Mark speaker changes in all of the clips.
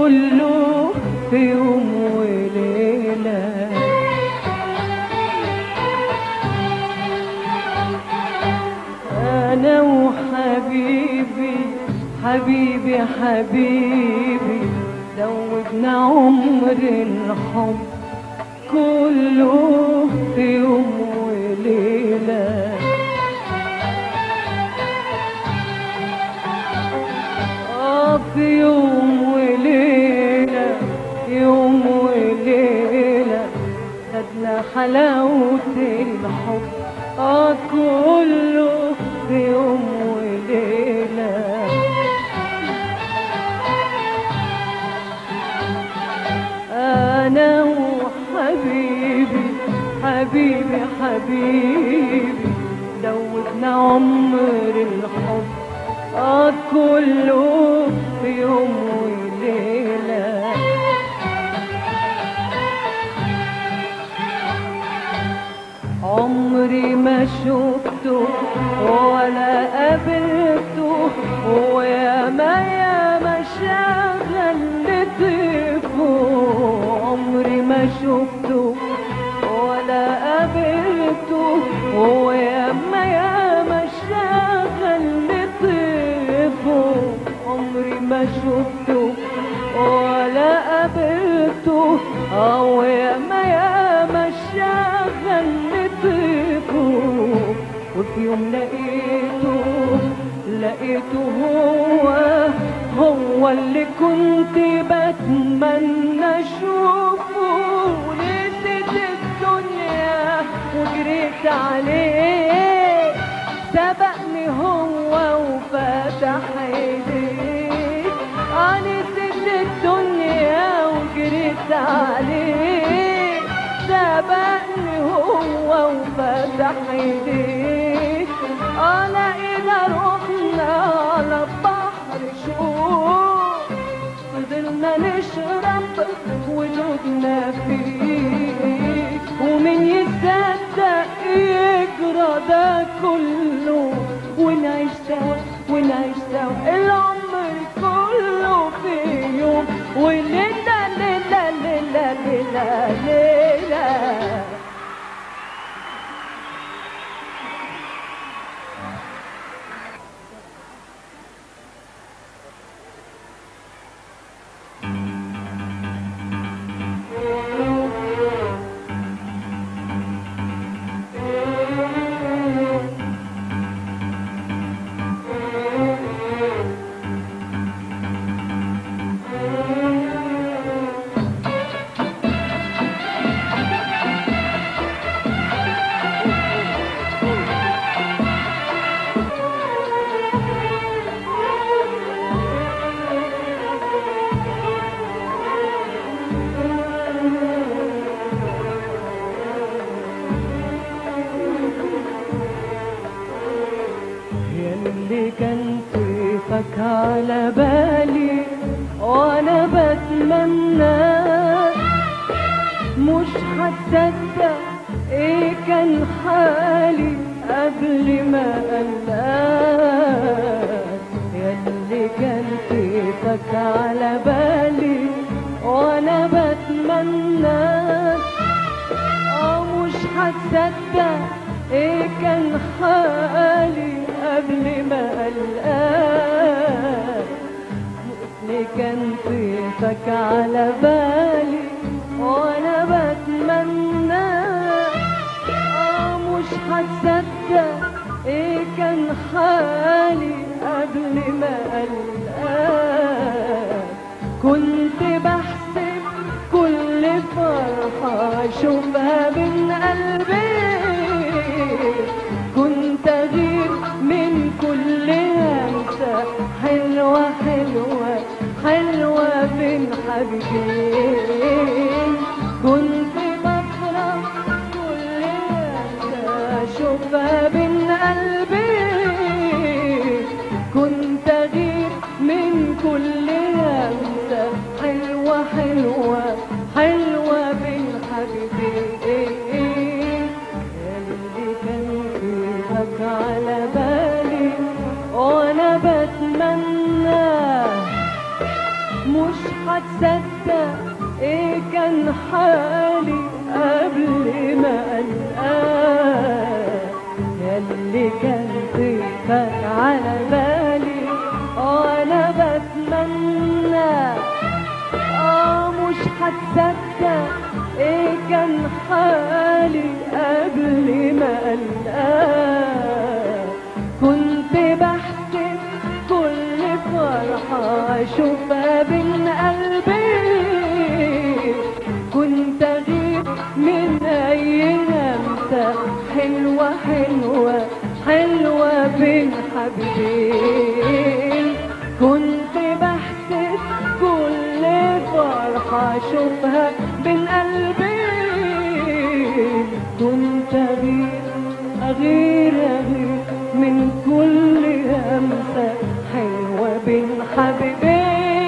Speaker 1: كله في يوم وليلة أنا وحبيبي حبيبي حبيبي زودنا عمر الحب كله في يوم وليلة آه في يوم وليلة يوم وليلة خدنا حلاوة الحب آه كله في يوم وليلة أنا وحبيبي حبيبي حبيبي زودنا عمر الحب آه كله في يوم وليلة عمري ما شفته ولا قابلته ويا ما يا ما شغل لطيفه عمري ما شفته ولا قابلته ويا ما يا ما شغل لطيفه عمري ما شفته ولا قابلته او يا ما يا ما شغل لطيفه وفي يوم لقيته لقيته هو هو اللي كنت بتمنى اشوفه ونسيت الدنيا وجريت عليه سبقني هو وفتح ايديه آه نسيت الدنيا وجريت عليه سبقني هو وفتح ايديه اه لقينا روحنا على البحر شوق فضلنا نشرب ودودنا فيه ومن يصدق يجرى ده كله ونعيش سوا ونعيش سوا العمر كله في يوم وليلة ليلة ليلة ليلة ليلة يا اللي كان سيفك على بالي وانا بتمنى مش هتصدق ايه كان حالي قبل ما قلقاك يا اللي كان سيفك على بالي وانا بتمنى اه مش هتصدق ايه كان حالي قبل ما قلقاك اللي كان سيفك على بالي وانا بتمنى اه مش هتصدق ايه كان حالي قبل ما قلقاك كنت بحسب كل فرحة اشوفها من قلبي كنت اغير من كل همسة حلوة حلوة حلوة بين حبيبين كنت بفرح كل همسة اشوفها بين قلبي كنت اغير من كل همسة حلوة حلوة حلوة بين حبيبين اللي كان فيك على بالي وانا بتمنى مش هتصدق ايه كان حالي قبل ما القاك ياللي كان طيفك على بالي وانا بتمنى اه مش هتصدق ايه كان حالي قبل ما القاك كنت بحسب كل فرحة اشوفها بين قلبي كنت اغيب من اي همسة حلوة حلوة حلوة بين حبيبين كنت بحسب كل فرحة اشوفها بين قلبي كنت اغير اغير اغير من كل همسة حلوة بين حبيبين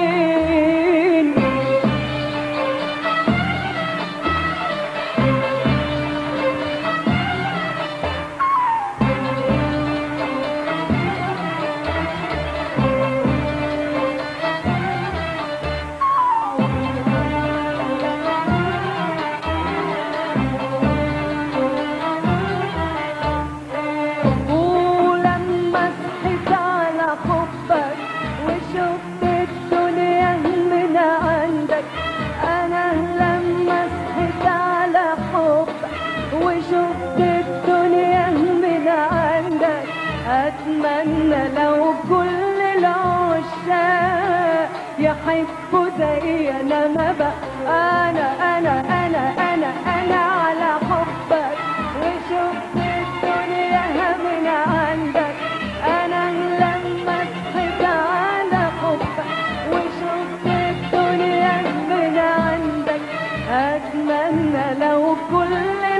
Speaker 1: ولما صحيت على حبك وشفت الدنيا من عندك انا لما صحيت على حبك وشفت الدنيا من عندك اتمنى لو كل العشاق يحبوا زي انا ما بقى انا انا انا انا انا على حبك وشفت الدنيا من عندك انا لما صحيت على حبك وشفت الدنيا من عندك اتمنى لو كل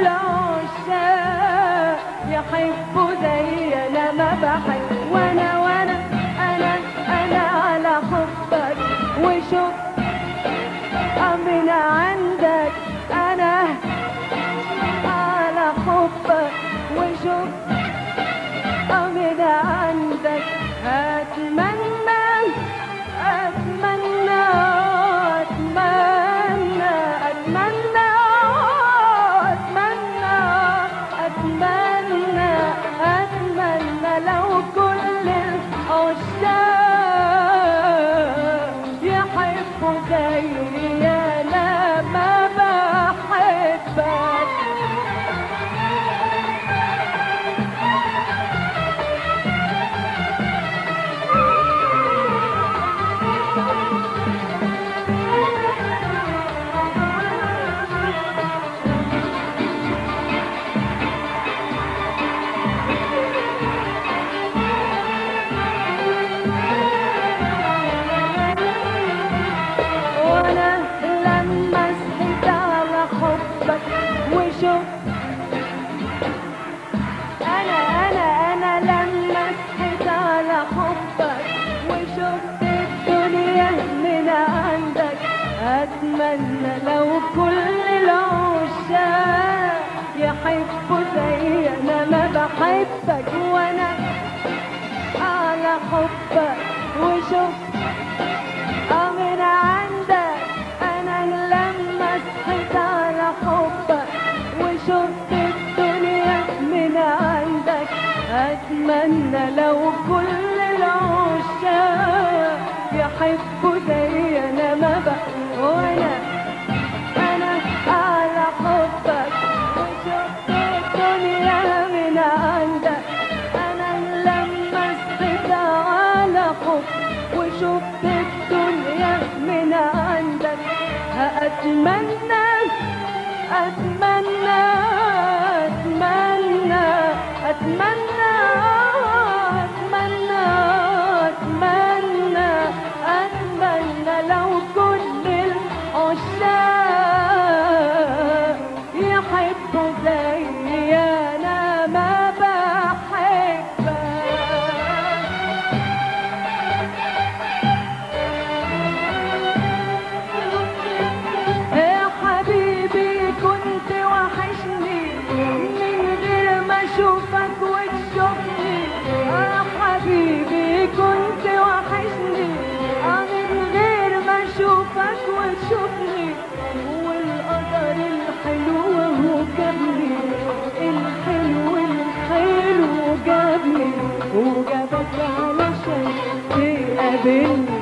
Speaker 1: العشاق يحبوا زي انا ما بحب وانا وانا انا انا على حبك وشفت من عندك انا على حبك وشوف من عندك اتمنى اتمنى اتمنى اتمنى اتمنى اتمنى اتمنى لو كل العشاق يحبوا زي انا ما بحبك وانا لما صحيت على حبك وشفت انا انا انا لما صحيت على حبك وشفت الدنيا من عندك اتمنى لو كل العشاق يحبوا زي انا ما بحبك وانا على حبك وشفت من عندك انا لما صحيت على حبك وشفت الدنيا من عندك اتمنى لو كل العشاق يحبوا زي انا ما بق وانا انا على حبك وشفت الدنيا من عندك انا لما صحيت على حبك وشفت الدنيا من عندك أتمنى أتمنى أتمنى أتمنى أتمنى أتمنى أتمنى لو كل العشاق يحبوا زي أنا ما بحبك يا حبيبي كنت وحشني من غير ما اشوفك وش سابني وجابك علشان تقابلني